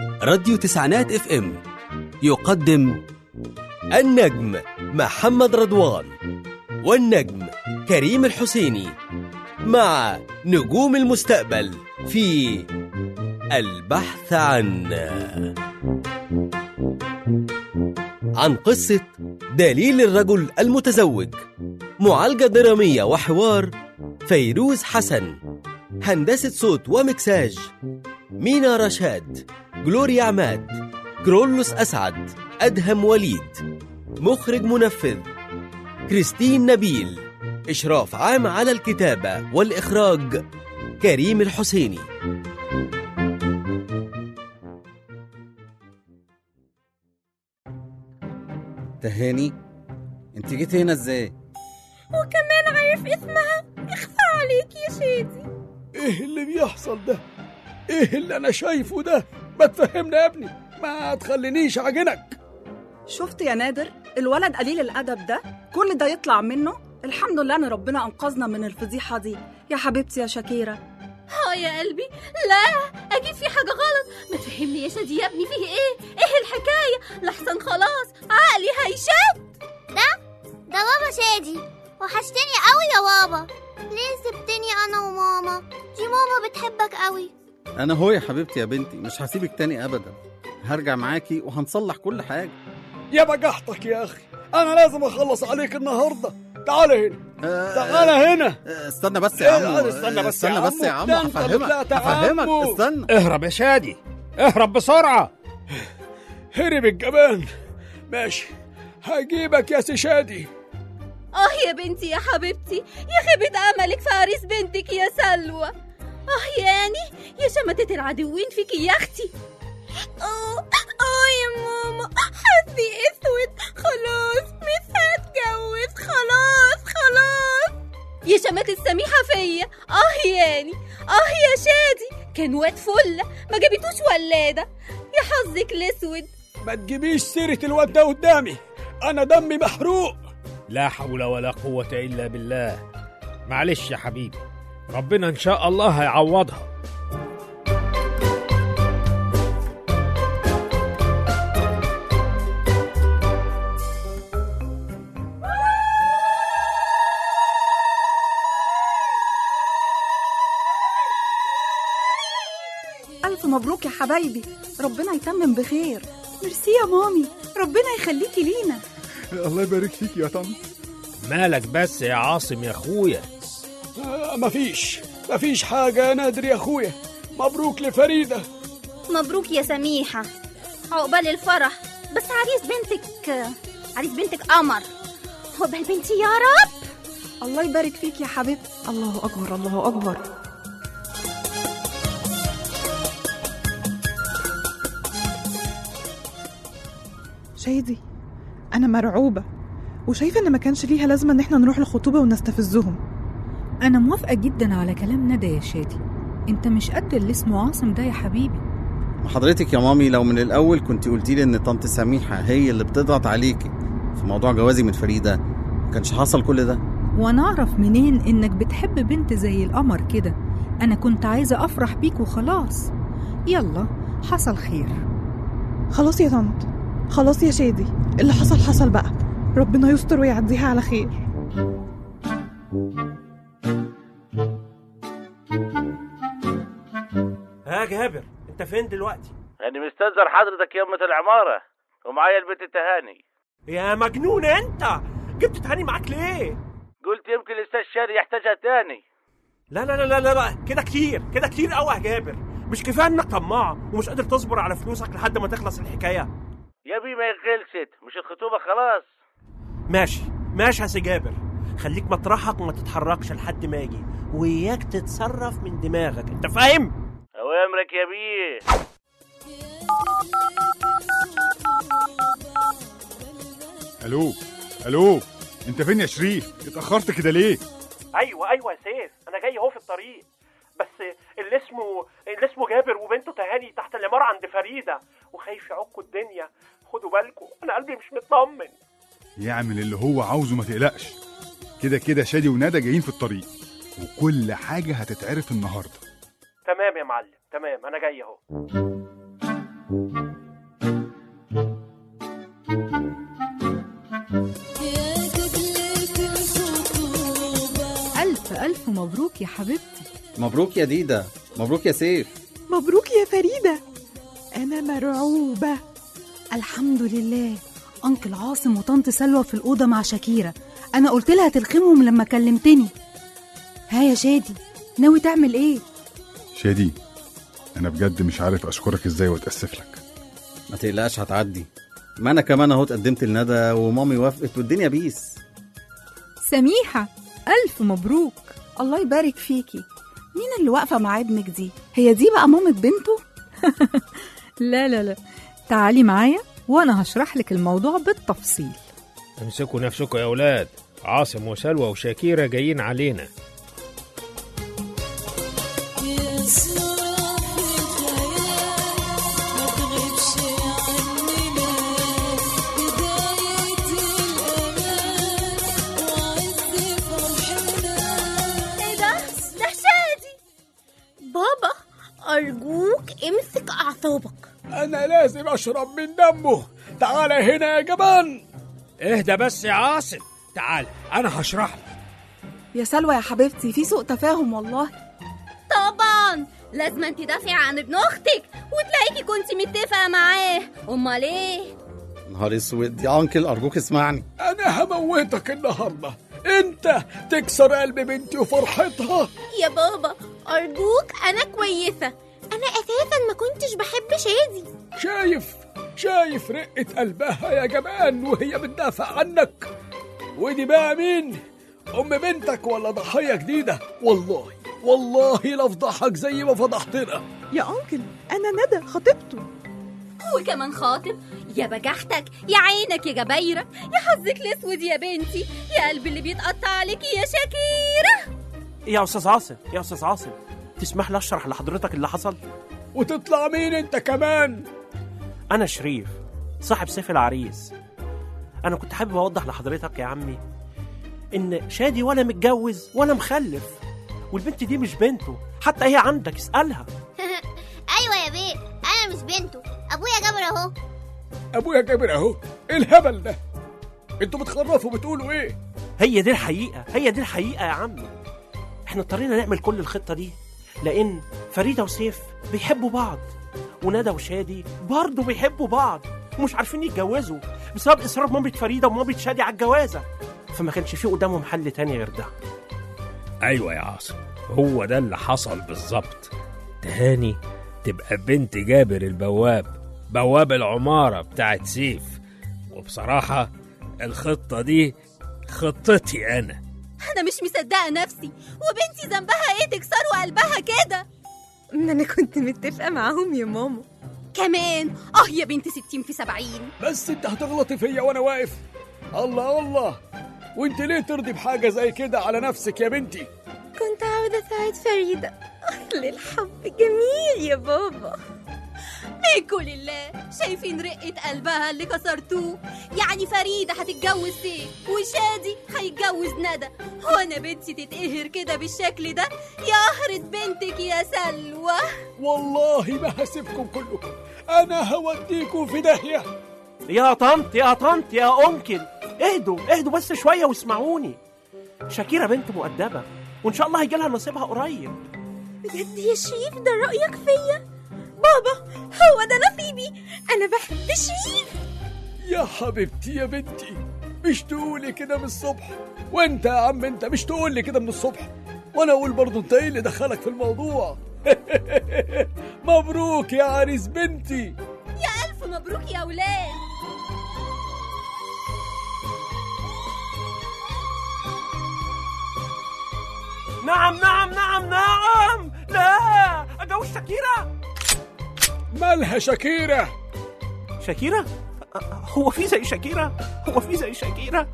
راديو تسعينات اف ام يقدم النجم محمد رضوان والنجم كريم الحسيني مع نجوم المستقبل في البحث عن عن قصة دليل الرجل المتزوج معالجة درامية وحوار فيروز حسن هندسة صوت ومكساج مينا رشاد جلوريا عماد كرولوس أسعد أدهم وليد مخرج منفذ كريستين نبيل إشراف عام على الكتابة والإخراج كريم الحسيني تهاني انت جيت هنا ازاي وكمان عارف اسمها اخفى عليك يا شادي ايه اللي بيحصل ده ايه اللي انا شايفه ده ما تفهمنا يا ابني ما تخلينيش اعجنك شفت يا نادر الولد قليل الادب ده كل ده يطلع منه الحمد لله ان ربنا انقذنا من الفضيحه دي يا حبيبتي يا شكيره اه يا قلبي لا اكيد في حاجه غلط ما تفهمني يا شادي يا ابني فيه ايه ايه الحكايه لحسن خلاص عقلي هيشد ده بابا شادي وحشتني قوي يا بابا ليه سبتني انا وماما دي ماما بتحبك قوي انا هو يا حبيبتي يا بنتي مش هسيبك تاني ابدا هرجع معاكي وهنصلح كل حاجه يا بجحتك يا اخي انا لازم اخلص عليك النهارده تعال هنا آه، تعال هنا آه، استنى بس يا إيه، عم استنى بس يا استنى بس يا عمو. عم ده أنت هفهمك طلعت عمو. هفهمك استنى اهرب يا شادي اهرب بسرعة هرب الجبان ماشي هجيبك يا سي شادي اه يا بنتي يا حبيبتي يا خيبة املك في عريس بنتك يا سلوى اه يعني يا شمتة العدوين فيكي يا اختي اه اه يا ماما حظي اسود خلاص مش هتجوز خلاص خلاص يا شماتة السميحة فيا اه يعني اه يا شادي كان واد فلة ما جابتوش ولادة يا حظك الاسود ما تجيبيش سيرة الواد ده قدامي انا دمي محروق لا حول ولا قوة إلا بالله معلش يا حبيبي ربنا إن شاء الله هيعوضها الف مبروك يا حبايبي ربنا يتمم بخير ميرسي يا مامي ربنا يخليكي لينا الله يبارك فيك يا طنط مالك بس يا عاصم يا أخويا آه مفيش مفيش حاجة يا نادر يا اخويا مبروك لفريدة مبروك يا سميحة عقبال الفرح بس عريس بنتك عريس بنتك قمر عقبال بنتي يا رب الله يبارك فيك يا حبيبتي الله اكبر الله اكبر شادي أنا مرعوبة وشايفة إن ما كانش ليها لازمة إن إحنا نروح لخطوبة ونستفزهم أنا موافقة جدا على كلام ندى يا شادي أنت مش قد اللي اسمه عاصم ده يا حبيبي حضرتك يا مامي لو من الاول كنت قلتي لي ان طنط سميحه هي اللي بتضغط عليكي في موضوع جوازي من فريده ما كانش حصل كل ده وأنا أعرف منين إنك بتحب بنت زي القمر كده أنا كنت عايزة أفرح بيك وخلاص يلا حصل خير خلاص يا طنط خلاص يا شادي اللي حصل حصل بقى ربنا يستر ويعديها على خير ها جابر انت فين دلوقتي أنا مستنزر حضرتك يمة العمارة ومعايا البنت تهاني يا مجنون انت جبت تهاني معاك ليه قلت يمكن الأستاذ شادي يحتاجها تاني لا لا لا لا لا, لا. كده كتير كده كتير قوي يا جابر مش كفايه انك طماع ومش قادر تصبر على فلوسك لحد ما تخلص الحكايه يا بي ما خلصت مش الخطوبة خلاص ماشي ماشي يا سي جابر خليك مطرحك وما تتحركش لحد ما اجي وياك تتصرف من دماغك انت فاهم أوامرك يا بيه الو الو انت فين يا شريف اتاخرت كده ليه ايوه ايوه يا سيف انا جاي اهو في الطريق بس اللي اسمه اللي اسمه جابر وبنته تهاني تحت العماره عند فريده وخايف يعكوا الدنيا خدوا بالكم انا قلبي مش مطمن يعمل اللي هو عاوزه ما تقلقش كده كده شادي وندى جايين في الطريق وكل حاجه هتتعرف النهارده تمام يا معلم تمام انا جاي اهو ألف ألف مبروك يا حبيبتي مبروك يا ديدا مبروك يا سيف مبروك يا فريدة أنا مرعوبة الحمد لله أنكل عاصم وطنط سلوى في الأوضة مع شاكيرة أنا قلت لها تلخمهم لما كلمتني ها يا شادي ناوي تعمل إيه؟ شادي انا بجد مش عارف اشكرك ازاي واتاسف لك ما تقلقش هتعدي ما انا كمان اهو اتقدمت لندى ومامي وافقت والدنيا بيس سميحة ألف مبروك الله يبارك فيكي مين اللي واقفة مع ابنك دي؟ هي دي بقى مامة بنته؟ لا لا لا تعالي معايا وأنا هشرح لك الموضوع بالتفصيل امسكوا نفسكم يا أولاد عاصم وسلوى وشاكيرة جايين علينا ايه ده؟ ده شادي بابا أرجوك امسك أعصابك انا لازم اشرب من دمه تعال هنا يا جبان اهدى بس يا عاصم تعال أنا هشرح لك يا سلوى يا حبيبتي في سوء تفاهم والله طبعا لازم تدافعي عن ابن اختك وتلاقيكي كنت متفقه معاه امال ايه نهار اسود يا انكل ارجوك اسمعني انا هموتك النهارده انت تكسر قلب بنتي وفرحتها يا بابا ارجوك انا كويسه انا اساسا ما كنتش بحب شادي شايف شايف رقة قلبها يا جبان وهي بتدافع عنك ودي بقى مين ام بنتك ولا ضحية جديدة والله والله لافضحك زي ما فضحتنا يا أنكل أنا ندى خطيبته وكمان خاطب يا بجحتك يا عينك يا جبايرة يا حظك الاسود يا بنتي يا قلبي اللي بيتقطع عليكي يا شاكيرة يا استاذ عاصم يا استاذ عاصم تسمح لي اشرح لحضرتك اللي حصل وتطلع مين انت كمان انا شريف صاحب سيف العريس انا كنت حابب اوضح لحضرتك يا عمي ان شادي ولا متجوز ولا مخلف والبنت دي مش بنته حتى هي عندك اسالها ايوه يا بيه انا مش بنته ابويا جابر اهو ابويا جابر اهو ايه الهبل ده انتوا بتخرفوا بتقولوا ايه هي دي الحقيقه هي دي الحقيقه يا عمي احنا اضطرينا نعمل كل الخطه دي لان فريده وسيف بيحبوا بعض وندى وشادي برضه بيحبوا بعض ومش عارفين يتجوزوا بسبب اصرار مامة فريده ومامة شادي على الجوازه فما كانش في قدامهم حل تاني غير ده أيوة يا عاصم هو ده اللي حصل بالظبط تهاني تبقى بنت جابر البواب بواب العمارة بتاعت سيف وبصراحة الخطة دي خطتي أنا انا مش مصدقه نفسي وبنتي ذنبها ايه تكسروا قلبها كده ما انا كنت متفقه معاهم يا ماما كمان اه يا بنت ستين في سبعين بس انت هتغلطي فيا وانا واقف الله الله وانت ليه ترضي بحاجة زي كده على نفسك يا بنتي كنت عاوزه اساعد فريده اصل الحب جميل يا بابا منكم لله شايفين رقة قلبها اللي كسرتوه يعني فريدة هتتجوز سيف وشادي هيتجوز ندى وانا بنتي تتقهر كده بالشكل ده يا قهرة بنتك يا سلوى والله ما هسيبكم كلكم انا هوديكم في داهية يا طنط يا طنط يا انكل اهدوا اهدوا بس شويه واسمعوني شاكيرة بنت مؤدبة وإن شاء الله هيجي لها نصيبها قريب بجد يا شريف ده رأيك فيا بابا هو ده نصيبي أنا بحب شريف يا حبيبتي يا بنتي مش تقولي كده من الصبح وانت يا عم انت مش تقولي كده من الصبح وانا اقول برضه انت ايه اللي دخلك في الموضوع مبروك يا عريس بنتي يا ألف مبروك يا أولاد نعم نعم نعم نعم لا أجوز شاكيرة مالها شاكيرة شاكيرة هو في زي شاكيرة هو في زي شاكيرة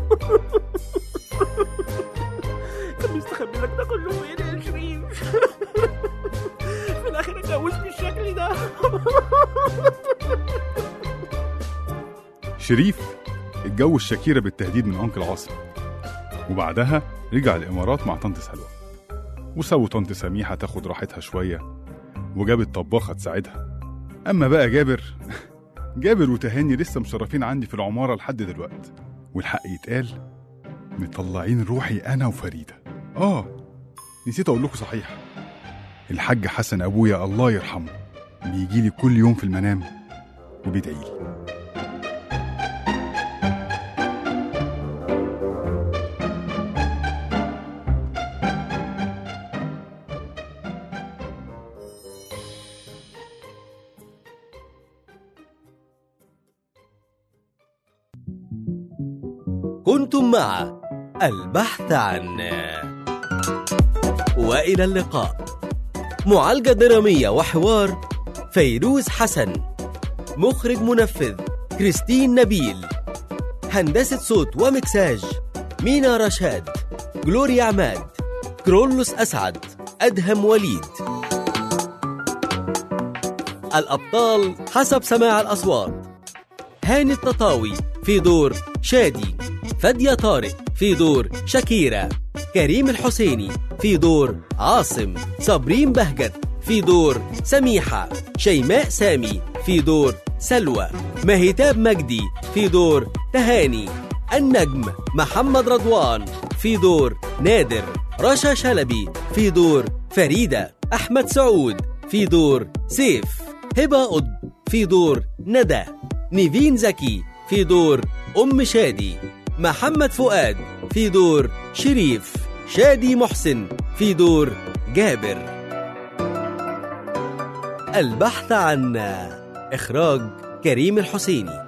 كان مستخبي لك ده كله فين يا شريف في الآخر اتجوزني بالشكل ده شريف اتجوز شاكيرة بالتهديد من أنكل عاصم وبعدها رجع الإمارات مع طنط سلوى وسووا طنط سميحة تاخد راحتها شوية وجابت طباخة تساعدها اما بقى جابر جابر وتهاني لسه مشرفين عندي في العماره لحد دلوقتي والحق يتقال مطلعين روحي انا وفريده اه نسيت اقول لكم صحيح الحاج حسن ابويا الله يرحمه بيجي لي كل يوم في المنام وبيدعي لي كنتم مع البحث عن والى اللقاء معالجه دراميه وحوار فيروز حسن مخرج منفذ كريستين نبيل هندسه صوت ومكساج مينا رشاد جلوريا عماد كرولوس اسعد ادهم وليد الابطال حسب سماع الاصوات هاني التطاوي في دور شادي فادية طارق في دور شكيرة كريم الحسيني في دور عاصم صابرين بهجت في دور سميحة شيماء سامي في دور سلوى مهتاب مجدي في دور تهاني النجم محمد رضوان في دور نادر رشا شلبي في دور فريدة أحمد سعود في دور سيف هبة قطب في دور ندى نيفين زكي في دور أم شادي محمد فؤاد في دور شريف شادي محسن في دور جابر البحث عن إخراج كريم الحسيني